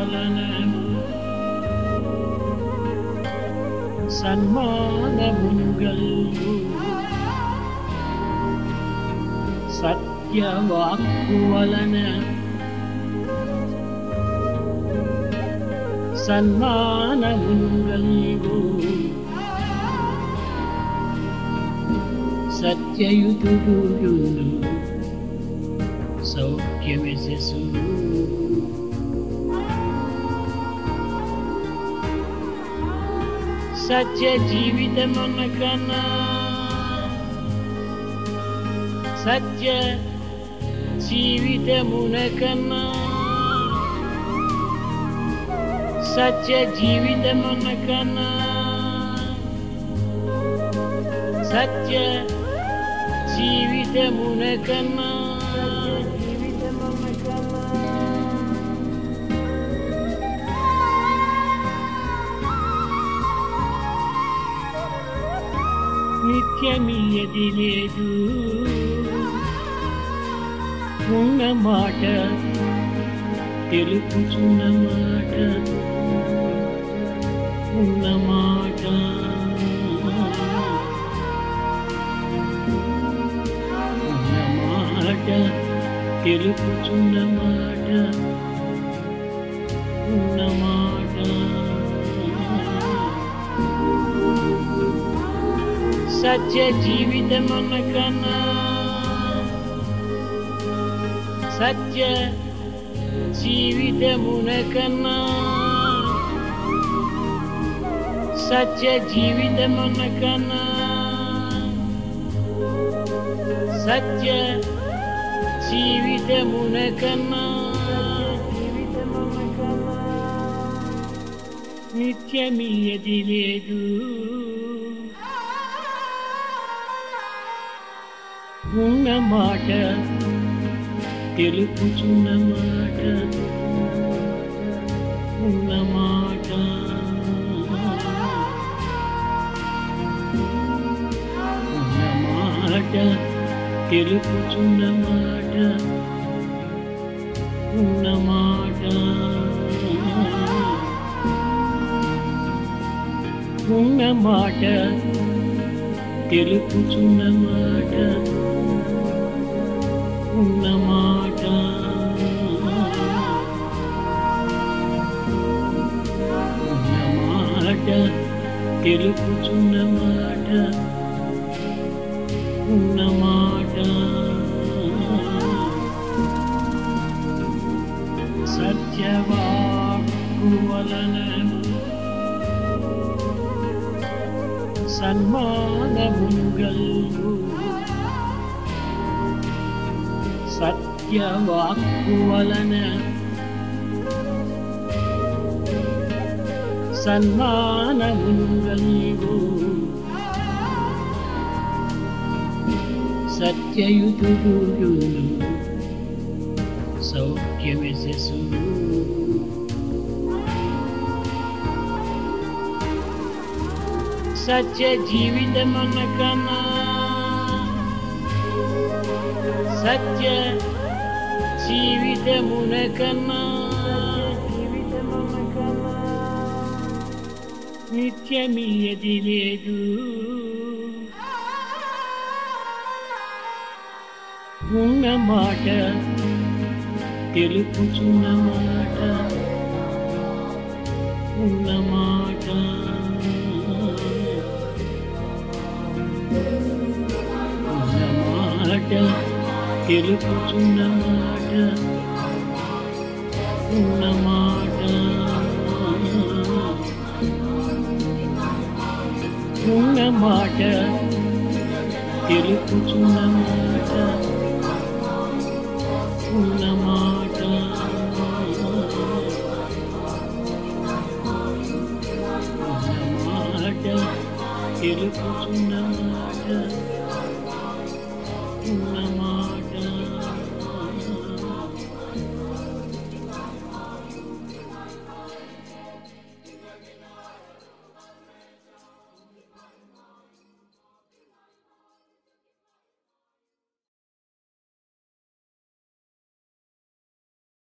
వలన సన్మానముంగల్గు సత్యవాక్కు వలన సన్మానముంగల్గు సత్యయుతుడు సౌఖ్యమిసెసు సత్య జీవితమున కన్నా సత్య జీవితమున కన్నా సత్య జీవితమున కన్నా సత్య జీవితమున కన్నా జీవితమున కన్నా నిత్యమియది లేదు ఉన్న మాట తెలుపుచున్న మాట ఉన్న మాట ఉన్న మాట తెలుపుచున్న మాట ఉన్న మాట సత్య జీవితమున కన్నా సత్య జీవితమున కన్నా సత్య జీవితమున కన్నా సత్య జీవితమున కన్నా జీవితమున కన్నా నిత్యమియది లేదు ఉన్న మాట తెలుపుచున్న మాట ఉన్న మాట ఉన్న మాట తెలుపుచున్న మాట ఉన్న మాట ఉన్న మాట తెలుపుచున్న మాట ఉన్న మాట ఉన్న మాట తెలుపుచున్న మాట ఉన్న మాట సత్యవాక్కు వలన సన్మానముంగల్గు సత్యవాక్కు వలన సన్మానముంగల్గు సత్యయుతుడు సౌఖ్యమిసెసు సత్య జీవితమున కన్నా సత్య జీవితమున కన్నా జీవితమున కన్నా నిత్యమియది లేదు ఉన్న మాట తెలుపుచున్న మాట ఉన్న మాట ఉన్న మాట తెలుపుచున్న మాట ఉన్న మాట ఉన్న మాట తెలుపుచున్న మాట ఉన్న మాట ఉన్న మాట తెలుపుచున్న మాట ఉన్న మాట